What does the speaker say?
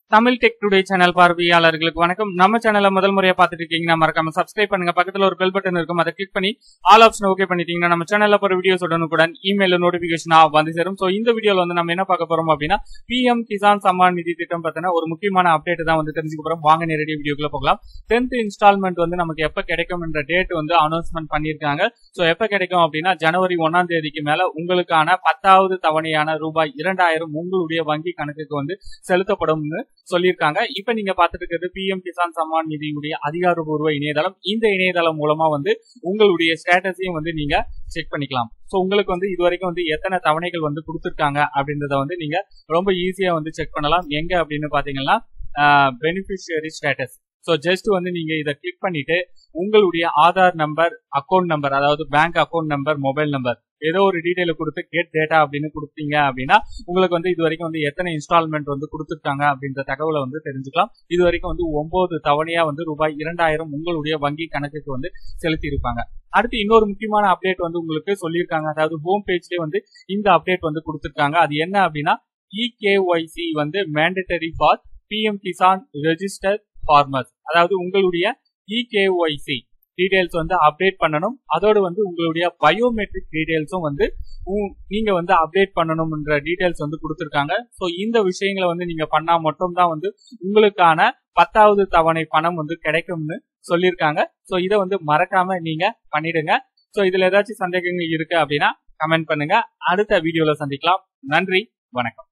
Tamil tech today channel பார்வையாளர்களுக்கு வணக்கம் நம்ம சேனலை முதல் முறையா பார்த்துட்டு இருக்கீங்கன்னா மறக்காம சப்ஸ்கிரைப் பண்ணுங்க பக்கத்துல ஒரு பெல் பட்டன் இருக்கும் அதை கிளிக் பண்ணி ஆல் ஆப்ஷன் ஓகே பண்ணிட்டீங்கன்னா நம்ம சேனல்ல போற வீடியோஸ் உடனுக்குடன் இமெயில் நோட்டிபிகேஷனா வந்து சேரும் சோ இந்த வீடியோல வந்து நம்ம என்ன பார்க்க போறோம் அப்படின்னா பிஎம் கிசான் சம்மான் நிதி திட்டம் பத்தின ஒரு முக்கியமான அப்டேட் தான் வந்து தெரிஞ்சுக்க போறோம் வாங்க நேரடி வீடியோக்குள்ள போகலாம் டென்த் இன்ஸ்டால்மெண்ட் வந்து நமக்கு எப்ப கிடைக்கும் என்ற டேட் வந்து அனௌன்ஸ்மெண்ட் பண்ணியிருக்காங்க சோ எப்ப கிடைக்கும் அப்படின்னா ஜனவரி ஒன்னாம் தேதிக்கு மேல உங்களுக்கான பத்தாவது தவணையான ரூபாய் இரண்டாயிரம் உங்களுடைய வங்கி கணக்குக்கு வந்து செலுத்தப்படும்னு சொல்லியிருக்காங்க இப்ப நீங்க பார்த்துட்டு இருக்கிறது பிஎம் கிசான் சம்மான் நிதியுடைய அதிகாரப்பூர்வ இணையதளம் இந்த இணையதளம் மூலமா வந்து உங்களுடைய ஸ்டேட்டஸையும் வந்து நீங்க செக் பண்ணிக்கலாம் சோ உங்களுக்கு வந்து இது வரைக்கும் வந்து எத்தனை தவணைகள் வந்து கொடுத்துருக்காங்க அப்படின்றத வந்து நீங்க ரொம்ப ஈஸியா வந்து செக் பண்ணலாம் எங்க அப்படின்னு பாத்தீங்கன்னா பெனிஃபிஷியரி ஸ்டேட்டஸ் ஸோ ஜஸ்ட் வந்து நீங்க இதை கிளிக் பண்ணிட்டு உங்களுடைய ஆதார் நம்பர் அக்கௌண்ட் நம்பர் அதாவது bank account number mobile number ஏதோ ஒரு டீடைல கொடுத்து கெட் டேட்டா அப்படின்னு கொடுத்தீங்க அப்படின்னா உங்களுக்கு வந்து இது வரைக்கும் வந்து எத்தனை இன்ஸ்டால்மெண்ட் வந்து கொடுத்துருக்காங்க அப்படின்ற தகவலை வந்து தெரிஞ்சுக்கலாம் இது வரைக்கும் வந்து ஒன்பது தவணையா வந்து ரூபாய் இரண்டாயிரம் உங்களுடைய வங்கி கணக்குக்கு வந்து செலுத்தி இருப்பாங்க அடுத்து இன்னொரு முக்கியமான அப்டேட் வந்து உங்களுக்கு சொல்லியிருக்காங்க அதாவது ஹோம் பேஜ்லேயே வந்து இந்த அப்டேட் வந்து கொடுத்துருக்காங்க அது என்ன அப்படின்னா இகேஒய்சி வந்து mandatory for PM Kisan register farmers அதாவது உங்களுடைய இகேஒய்சி டீடைல்ஸ் வந்து அப்டேட் பண்ணணும் அதோடு வந்து உங்களுடைய பயோமெட்ரிக் டீடைல்ஸும் வந்து நீங்க வந்து அப்டேட் பண்ணணும்ன்ற டீடைல்ஸ் வந்து கொடுத்துருக்காங்க ஸோ இந்த விஷயங்களை வந்து நீங்க பண்ணா மட்டும் தான் வந்து உங்களுக்கான பத்தாவது தவணை பணம் வந்து கிடைக்கும்னு சொல்லியிருக்காங்க ஸோ இதை வந்து மறக்காம நீங்க பண்ணிடுங்க ஸோ இதுல ஏதாச்சும் சந்தேகங்கள் இருக்கு அப்படின்னா கமெண்ட் பண்ணுங்க அடுத்த வீடியோல சந்திக்கலாம் நன்றி வணக்கம்